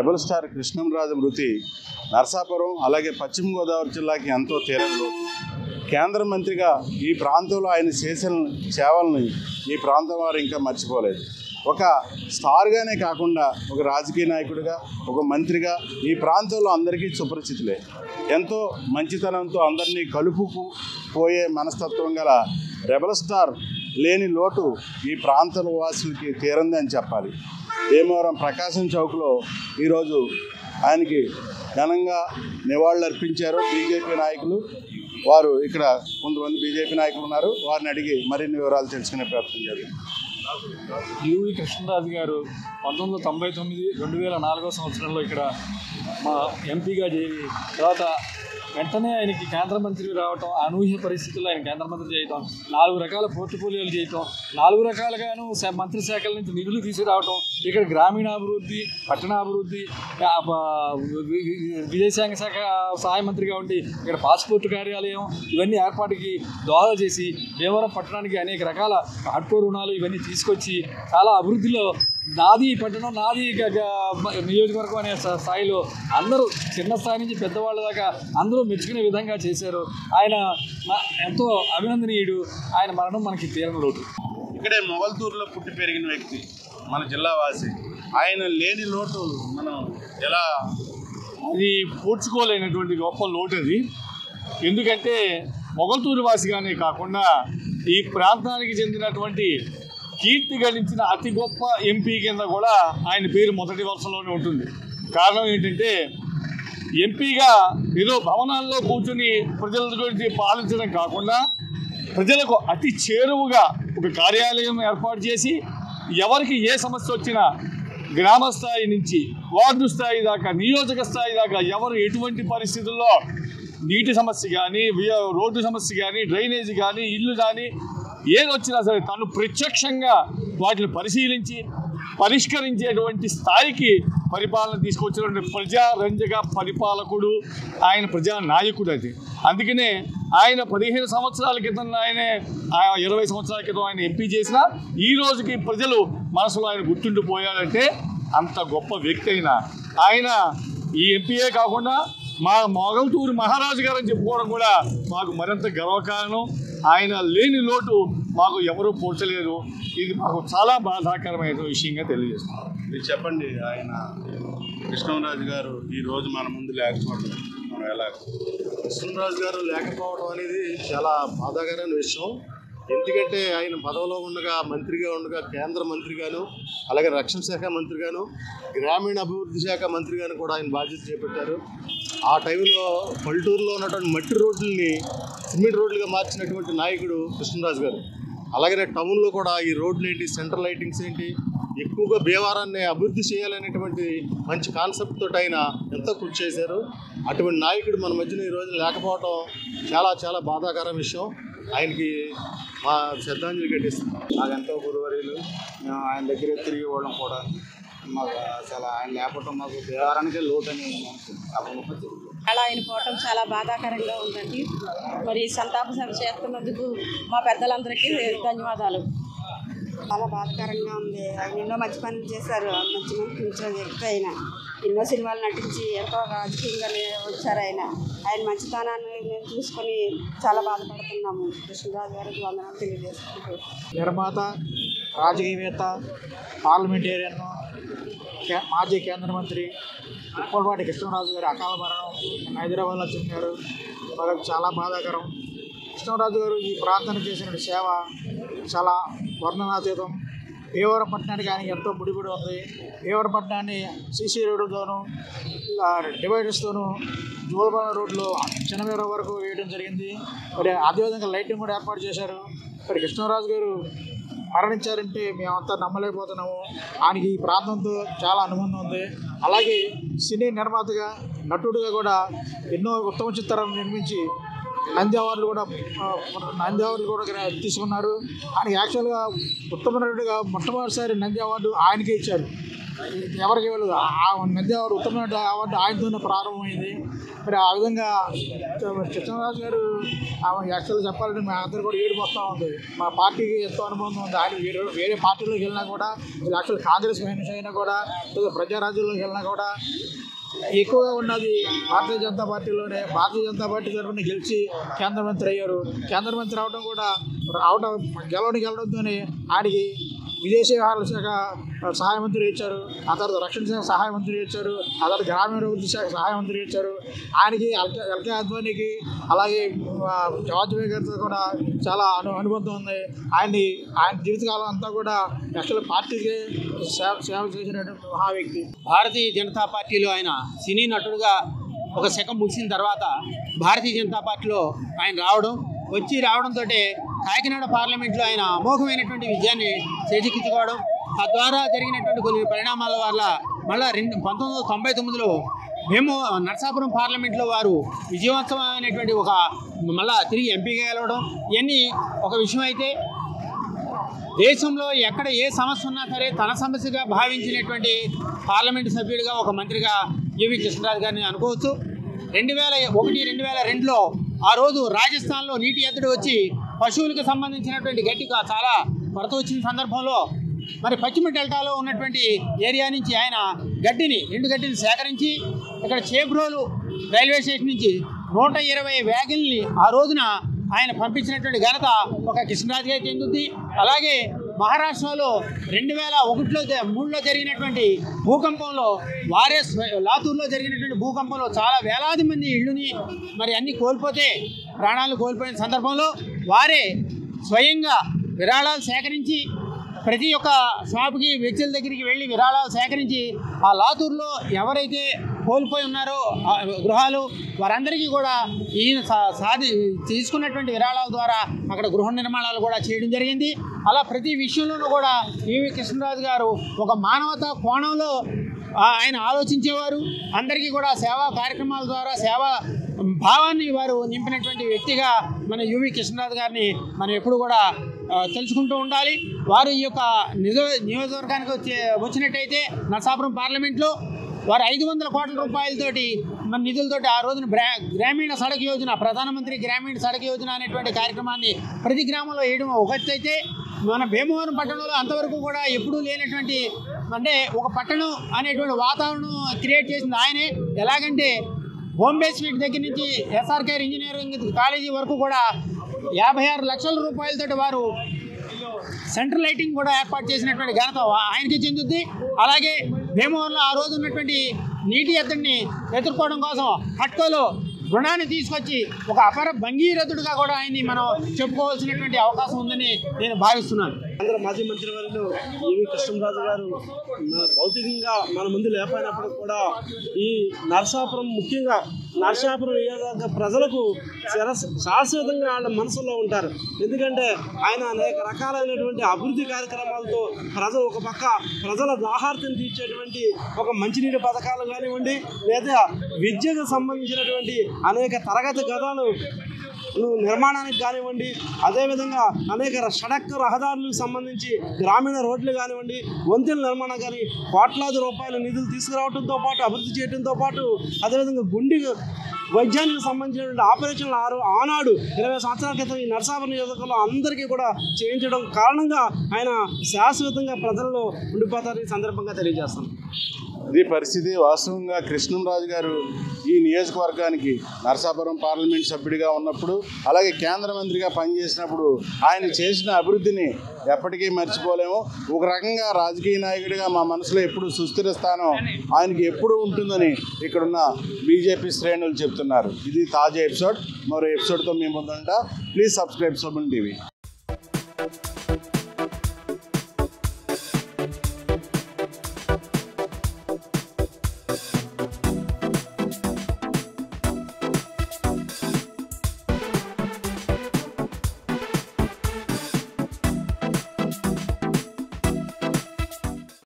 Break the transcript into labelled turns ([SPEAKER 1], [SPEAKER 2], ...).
[SPEAKER 1] rebel star Krishnamraju మృతి నరసాపురం అలాగే పశ్చిమ గోదావరి జిల్లాకి ఎంతో తీరంలో కేంద్ర మంత్రిగా ఈ ప్రాంతంలో ఆయన చేసిన సేవల్ని ఈ ప్రాంతం వారు ఇంకా మర్చిపోలేదు ఒక స్టార్గానే కాకుండా ఒక రాజకీయ నాయకుడిగా ఒక మంత్రిగా ఈ ప్రాంతంలో అందరికీ సుపరిచితులే ఎంతో మంచితనంతో అందరినీ కలుపుకు పోయే మనస్తత్వం గల రెబల్ స్టార్ లేని లోటు ఈ ప్రాంత వాసులకి తీరంది అని చెప్పాలి భీమవరం ప్రకాశం చౌక్లో ఈరోజు ఆయనకి ఘనంగా నివాళులు అర్పించారు బీజేపీ నాయకులు వారు ఇక్కడ కొంతమంది బీజేపీ నాయకులు ఉన్నారు వారిని అడిగి మరిన్ని వివరాలు తెలుసుకునే ప్రయత్నం జరిగింది
[SPEAKER 2] యువి కృష్ణరాజు గారు పంతొమ్మిది వందల తొంభై తొమ్మిది రెండు వేల నాలుగో సంవత్సరంలో ఇక్కడ మా ఎంపీగా చేరి తర్వాత వెంటనే ఆయనకి కేంద్ర మంత్రి రావటం అనూహ్య పరిస్థితుల్లో ఆయన కేంద్ర మంత్రి చేయటం నాలుగు రకాల పోర్టుఫోలియోలు చేయటం నాలుగు రకాలుగాను శా- మంత్రి శాఖల నుంచి నిధులు తీసుకురావటం ఇక్కడ గ్రామీణాభివృద్ధి పట్టణాభివృద్ధి ఆ, ప- వి- వి- విదేశాంగ శాఖ సహాయ మంత్రిగా ఉండి ఇక్కడ పాస్పోర్ట్ కార్యాలయం ఇవన్నీ ఏర్పాటుకి దోహద చేసి భీమవరం పట్టణానికి అనేక రకాల ఆటో రుణాలు ఇవన్నీ తీసుకొచ్చి చాలా అభివృద్ధిలో నాది ఈ పట్టణం నాది గ- గ- నియోజకవర్గం అనే స్థా- స్థాయిలో అందరూ చిన్న స్థాయి నుంచి పెద్దవాళ్ళ దాకా అందరూ మెచ్చుకునే విధంగా చేశారు ఆయన నా- ఎంతో అభినందనీయుడు ఆయన మరణం మనకి తీరని లోటు
[SPEAKER 1] ఇక్కడే మొగల్తూరులో పుట్టి పెరిగిన వ్యక్తి మన జిల్లా వాసి ఆయన లేని లోటు మనం ఎలా
[SPEAKER 2] అది పూడ్చుకోలేనటువంటి గొప్ప లోటు అది ఎందుకంటే మొగల్తూరు వాసిగానే కాకుండా ఈ ప్రాంతానికి చెందినటువంటి కీర్తి గడించిన అతి గొప్ప ఎంపీ కింద కూడా ఆయన పేరు మొదటి వరుసలోనే ఉంటుంది కారణం ఏంటంటే ఎంపీగా ఏదో భవనాల్లో కూర్చుని ప్రజల గురించి పాలించడం కాకుండా ప్రజలకు అతి చేరువుగా ఒక కార్యాలయం ఏర్పాటు చేసి ఎవరికి ఏ సమస్య వచ్చినా గ్రామ స్థాయి నుంచి వార్డు స్థాయి దాకా నియోజక స్థాయి దాకా ఎవరు ఎటువంటి పరిస్థితుల్లో నీటి సమస్య కానీ వియ- రోడ్డు సమస్య కానీ డ్రైనేజీ కానీ ఇల్లు కానీ ఏది వచ్చినా సరే తను ప్రత్యక్షంగా వాటిని పరిశీలించి పరిష్కరించేటువంటి స్థాయికి పరిపాలన తీసుకొచ్చినటువంటి ప్రజారంజక పరిపాలకుడు ఆయన ప్రజా నాయకుడు అది అందుకనే ఆయన పదిహేను సంవత్సరాల క్రితం ఆయనే ఆ ఇరవై సంవత్సరాల క్రితం ఆయన ఎంపీ చేసిన ఈ రోజుకి ప్రజలు మనసులో ఆయన గుర్తుండిపోయాడంటే అంత గొప్ప వ్యక్తి అయిన ఆయన ఈ ఎంపీయే కాకుండా మా మొగల్తూరు మహారాజు గారు అని చెప్పుకోవడం కూడా మాకు మరింత గర్వకారణం ఆయన లేని లోటు మాకు ఎవరూ పోల్చలేరు ఇది మాకు చాలా బాధాకరమైన విషయంగా తెలియజేస్తున్నాం
[SPEAKER 1] మీరు చెప్పండి ఆయన కృష్ణరాజు గారు ఈ రోజు మన ముందు లేకపోవడం మనం ఎలా
[SPEAKER 3] కృష్ణరాజు గారు లేకపోవడం అనేది చాలా బాధాకరమైన విషయం ఎందుకంటే ఆయన పదవిలో ఉండగా మంత్రిగా ఉండగా కేంద్ర మంత్రిగాను అలాగే రక్షణ శాఖ మంత్రిగాను గ్రామీణ అభివృద్ధి శాఖ మంత్రిగాను కూడా ఆయన బాధ్యత చేపట్టారు ఆ టైంలో పల్లెటూరులో ఉన్నటువంటి మట్టి రోడ్లని సిమెంట్ రోడ్లుగా మార్చినటువంటి నాయకుడు కృష్ణరాజు గారు అలాగే టౌన్లో కూడా ఈ రోడ్లు ఏంటి సెంట్రల్ లైటింగ్స్ ఏంటి ఎక్కువగా భీమవరాన్ని అభివృద్ధి చేయాలనేటువంటి మంచి కాన్సెప్ట్ తోటి ఆయన ఎంతో కృషి చేశారు అటువంటి నాయకుడు మన మధ్యన ఈ రోజు లేకపోవడం చాలా చాలా బాధాకర విషయం ఆయనకి మా శ్రద్ధాంజలి ఘటిస్తున్నాం
[SPEAKER 4] మాకు ఎంతో గురువరీలు మేము ఆయన దగ్గర తిరిగి వాళ్ళం కూడా మాకు చాలా ఆయన లేకపోవడం మాకు దేవారానికి లోటు అని అప్పుడు
[SPEAKER 5] అలా ఆయన పోవటం చాలా బాధాకరంగా ఉందండి మరి సంతాప సభ చేస్తున్నందుకు మా పెద్దలందరికీ ధన్యవాదాలు
[SPEAKER 6] చాలా బాధాకరంగా ఉంది ఆయన ఎన్నో మంచి పనులు చేశారు మంచి మంచి వ్యక్తి ఆయన ఎన్నో సినిమాలు నటించి ఎంతో రాజకీయంగా నే- వచ్చారు ఆయన ఆయన మంచితనాన్ని మేము చూసుకొని చాలా బాధపడుతున్నాము కృష్ణరాజు గారికి వందనాలు తెలియజేసుకుంటూ
[SPEAKER 7] నిర్మాత రాజకీయవేత్త పార్లమెంటేరియన్ కే- మాజీ కేంద్ర మంత్రి ఉప్పలపాటి కృష్ణరాజు గారి అకాల మరణం హైదరాబాద్లో చెందారు మాకు చాలా బాధాకరం కృష్ణరాజు గారు ఈ ప్రాంతానికి చేసిన సేవ చాలా వర్ణనాతీతం భీమవరం పట్టణానికి ఆయన ఎంతో ముడిపడి ఉంది భీమవరం పట్టణాన్ని సీసీ రోడ్డుతోనూ డివైడర్స్తోనూ జూలపాలెం రోడ్లో చిన్నవీర వరకు వేయడం జరిగింది మరి అదేవిధంగా లైటింగ్ కూడా ఏర్పాటు చేశారు మరి కృష్ణరాజు గారు మరణించారంటే మేమంతా నమ్మలేకపోతున్నాము ఆయనకి ఈ ప్రాంతంతో చాలా అనుబంధం ఉంది అలాగే సినీ నిర్మాతగా నటుడిగా కూడా ఎన్నో ఉత్తమ చిత్రాలను నిర్మించి నంది అవార్డులు కూడా ఆ, నంది అవార్డులు కూడా గ్ర- తీసుకున్నారు ఆయన యాక్చువల్గా ఉత్తమ నటుడిగా మొట్టమొదటిసారి నంది అవార్డు ఆయనకే ఇచ్చారు ఎవరికి ఇవ్వలేదు ఆ- ఆ మధ్య ఎవరు ఉత్తమమైన అవార్డు ఆయనతోనే ప్రారంభమైంది మరి ఆ విధంగా కృష్ణరాజు గారు ఆమె యాక్చువల్గా చెప్పాలంటే మా అందరూ కూడా ఏడు వస్తూ ఉంది మా పార్టీకి ఎంతో అనుబంధం ఉంది ఆయన వేరే వేరే పార్టీలోకి వెళ్ళినా కూడా యాక్చువల్ కాంగ్రెస్ మహిళ అయినా కూడా లేదా ప్రజారాజ్యంలోకి వెళ్ళినా కూడా ఎక్కువగా ఉన్నది భారతీయ జనతా పార్టీలోనే భారతీయ జనతా పార్టీ తరఫున గెలిచి కేంద్ర మంత్రి అయ్యారు కేంద్ర మంత్రి అవడం కూడా రావడం గెలవడం గెలవడంతోనే ఆయనకి విదేశీ వ్యవహారాల శాఖ సహాయ మంత్రి ఇచ్చారు ఆ తర్వాత రక్షణ శాఖ సహాయ మంత్రి ఇచ్చారు ఆ తర్వాత గ్రామీణాభివృద్ధి శాఖ సహాయ మంత్రి ఇచ్చారు ఆయనకి ఎల్కే ఎల్కే అద్వానీకి అలాగే ఆ, వాజ్పేయి గారితో కూడా చాలా అను అనుబంధం ఉంది ఆయన్ని ఆయన జీవితకాలం అంతా కూడా యాక్చువల్ పార్టీకి సేవ సేవ చేసినటువంటి మహా వ్యక్తి
[SPEAKER 8] భారతీయ జనతా పార్టీలో ఆయన సినీ నటుడుగా ఒక శకం ముగిసిన తర్వాత భారతీయ జనతా పార్టీలో ఆయన రావడం వచ్చి రావడంతో కాకినాడ పార్లమెంట్లో ఆయన అమోఘమైనటువంటి విజయాన్ని చేజిక్కించుకోవడం తద్వారా జరిగినటువంటి కొన్ని పరిణామాల వల్ల మళ్ళా రెండు పంతొమ్మిది వందల తొంభై తొమ్మిదిలో మేము నరసాపురం పార్లమెంట్లో వారు విజయవంతమైనటువంటి ఒక మళ్ళా తిరిగి ఎంపీగా గెలవడం ఇవన్నీ ఒక విషయం అయితే దేశంలో ఎక్కడ ఏ సమస్య ఉన్నా సరే తన సమస్యగా భావించినటువంటి పార్లమెంటు సభ్యుడిగా ఒక మంత్రిగా యువి కృష్ణరాజు గారిని అనుకోవచ్చు రెండు వేల ఒకటి రెండు వేల రెండులో ఆ రోజు రాజస్థాన్లో నీటి ఎద్దడి వచ్చి పశువులకు సంబంధించినటువంటి గట్టిగా చాలా కొరత వచ్చిన సందర్భంలో మరి పశ్చిమ డెల్టాలో ఉన్నటువంటి ఏరియా నుంచి ఆయన గడ్డిని ఎండు గడ్డిని సేకరించి ఇక్కడ చేబ్రోలు రైల్వే స్టేషన్ నుంచి నూట ఇరవై వ్యాగన్లు ఆ రోజున ఆయన పంపించినటువంటి ఘనత ఒక కృష్ణరాజు గారికి చెందుద్ది అలాగే మహారాష్ట్రలో రెండు వేల ఒకటిలో జ- మూడులో జరిగినటువంటి భూకంపంలో వారే స్వ- లాతూర్లో జరిగినటువంటి భూకంపంలో చాలా వేలాది మంది ఇళ్ళుని మరి అన్ని కోల్పోతే ప్రాణాలు కోల్పోయిన సందర్భంలో వారే స్వయంగా విరాళాలు సేకరించి ప్రతి ఒక్క షాప్కి వ్యక్తుల దగ్గరికి వెళ్ళి విరాళాలు సేకరించి ఆ లాతూర్లో ఎవరైతే కోల్పోయి ఉన్నారో ఆ గృహాలు వారందరికీ కూడా ఈయన సా- సాధి తీసుకున్నటువంటి విరాళాల ద్వారా అక్కడ గృహ నిర్మాణాలు కూడా చేయడం జరిగింది అలా ప్రతి విషయంలోనూ కూడా ఈవి కృష్ణరాజు గారు ఒక మానవతా కోణంలో ఆ, ఆయన ఆలోచించేవారు అందరికీ కూడా సేవా కార్యక్రమాల ద్వారా సేవా భావాన్ని వారు నింపినటువంటి వ్యక్తిగా మన యువి కృష్ణరాజు గారిని మనం ఎప్పుడు కూడా ఆ, తెలుసుకుంటూ ఉండాలి వారు ఈ యొక్క నిజ నియోజకవర్గానికి వచ్చే వచ్చినట్టయితే నరసాపురం పార్లమెంట్లో వారు ఐదు వందల కోట్ల రూపాయలతోటి మన నిధులతోటి ఆ రోజున బ్రా గ్రామీణ సడక్ యోజన ప్రధానమంత్రి గ్రామీణ సడక్ యోజన అనేటువంటి కార్యక్రమాన్ని ప్రతి గ్రామంలో వేయడం ఒక ఎత్తు అయితే మన భీమవరం పట్టణంలో అంతవరకు కూడా ఎప్పుడూ లేనటువంటి అంటే ఒక పట్టణం అనేటువంటి వాతావరణం క్రియేట్ చేసింది ఆయనే ఎలాగంటే హోమ్ బేస్ ఫీట్ దగ్గర నుంచి ఎస్ఆర్కేర్ ఇంజనీరింగ్ కాలేజీ వరకు కూడా యాభై ఆరు లక్షల రూపాయలతోటి వారు సెంట్రల్ లైటింగ్ కూడా ఏర్పాటు చేసినటువంటి ఘనత ఆయనకి చెందుద్ది అలాగే భీమవరంలో ఆ రోజు ఉన్నటువంటి నీటి ఎత్తుడిని ఎదుర్కోవడం కోసం హట్కోలో రుణాన్ని తీసుకొచ్చి ఒక అపర భంగీరథుడిగా కూడా ఆయన్ని మనం చెప్పుకోవాల్సినటువంటి అవకాశం ఉందని నేను భావిస్తున్నాను
[SPEAKER 9] ఆంధ్ర మాజీ మంత్రి వర్యులు ఈవి కృష్ణరాజు గారు మన భౌతికంగా మన ముందు లేకపోయినప్పుడు కూడా ఈ నరసాపురం ముఖ్యంగా నరసాపురం నియోజకవర్గ ప్రజలకు శిరస్ శాశ్వతంగా వాళ్ళ మనసులో ఉంటారు ఎందుకంటే ఆయన అనేక రకాలైనటువంటి అభివృద్ధి కార్యక్రమాలతో ప్రజలు ఒక పక్క ప్రజల దాహార్తిని తీర్చేటువంటి ఒక మంచినీటి పథకాలు కానివ్వండి లేదా విద్యకు సంబంధించినటువంటి అనేక తరగతి గదాలు నిర్మాణానికి కానివ్వండి అదేవిధంగా అనేక ర- సడక్ రహదారులకు సంబంధించి గ్రామీణ రోడ్లు కానివ్వండి వంతెన నిర్మాణం కానీ కోట్లాది రూపాయల నిధులు తీసుకురావడంతో పాటు అభివృద్ధి చేయడంతో పాటు అదేవిధంగా గుండె వైద్యానికి సంబంధించినటువంటి ఆపరేషన్లు ఆరు ఆనాడు ఇరవై సంవత్సరాల క్రితం ఈ నరసాపురం నియోజకవర్గంలో అందరికీ కూడా చేయించడం కారణంగా ఆయన శాశ్వతంగా ప్రజల్లో ఉండిపోతారు ఈ సందర్భంగా తెలియజేస్తాను
[SPEAKER 1] ఇది పరిస్థితి వాస్తవంగా కృష్ణంరాజు గారు ఈ నియోజకవర్గానికి నరసాపురం పార్లమెంట్ సభ్యుడిగా ఉన్నప్పుడు అలాగే కేంద్ర మంత్రిగా పనిచేసినప్పుడు ఆయన చేసిన అభివృద్ధిని ఎప్పటికీ మర్చిపోలేము ఒక రకంగా రాజకీయ నాయకుడిగా మా మనసులో ఎప్పుడు సుస్థిర స్థానం ఆయనకి ఎప్పుడు ఉంటుందని ఇక్కడున్న బీజేపీ శ్రేణులు చెప్తున్నారు ఇది తాజా ఎపిసోడ్ మరో ఎపిసోడ్తో మేము ముందుంటా ప్లీజ్ సబ్స్క్రైబ్ సోబన్ టీవీ